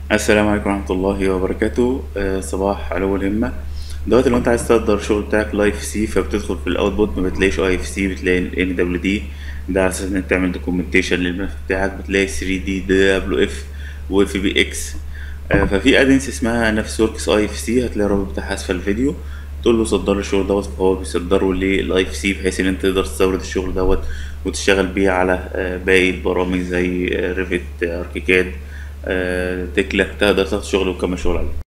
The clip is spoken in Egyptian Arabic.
السلام عليكم ورحمة الله وبركاته آه، صباح علو الهمة دلوقتي لو انت عايز تصدر الشغل بتاعك لايف سي فبتدخل في الاوتبوت ما بتلاقيش اي اف سي بتلاقي ان دبليو دي ده على اساس انك تعمل دوكيومنتيشن للملف بتاعك بتلاقي 3 دي دبليو اف واف بي اكس ففي ادنس اسمها نفس وركس اي اف سي هتلاقي الرابط بتاعها اسفل الفيديو تقول له صدر لي الشغل دوت فهو بيصدره للاي اف سي بحيث ان انت تقدر تستورد الشغل دوت وتشتغل بيه على آه، باقي البرامج زي ريفت اركيكاد تكلا تقدر تاخد شغل وتكمل شغل عليه